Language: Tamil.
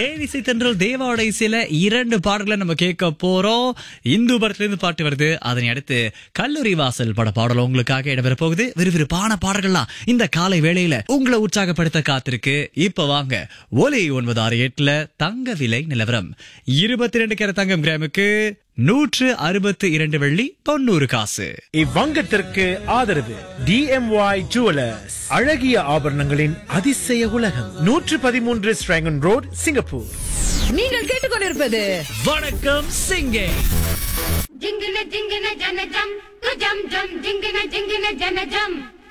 ஏவிசி தென்றல் தேவாவோட இசையில இரண்டு பாடல்களை நம்ம கேட்க போறோம் இந்து படத்துல இருந்து பாட்டு வருது அதனை அடுத்து கல்லூரி வாசல் பட பாடல் உங்களுக்காக இடம்பெற போகுது விறுவிறுப்பான பாடல்கள்லாம் இந்த காலை வேளையில உங்களை உற்சாகப்படுத்த காத்திருக்கு இப்ப வாங்க ஒலி ஒன்பது ஆறு எட்டுல தங்க விலை நிலவரம் இருபத்தி ரெண்டு கேர தங்கம் கிராமுக்கு நூற்று அறுபத்து இரண்டு வெள்ளி தொண்ணூறு காசு இவ்வங்கத்திற்கு ஆதரவு டிஎம்ஒய் ஜுவலர்ஸ் அழகிய ஆபரணங்களின் அதிசய உலகம் நூற்று பதிமூன்று ஸ்ட்ராங்கன் ரோட் சிங்கப்பூர் நீங்கள் கேட்டுக்கொண்டிருப்பது வணக்கம் சிங்கே జింగిన జింగిన జన జం జం జం జింగిన జింగిన జన జం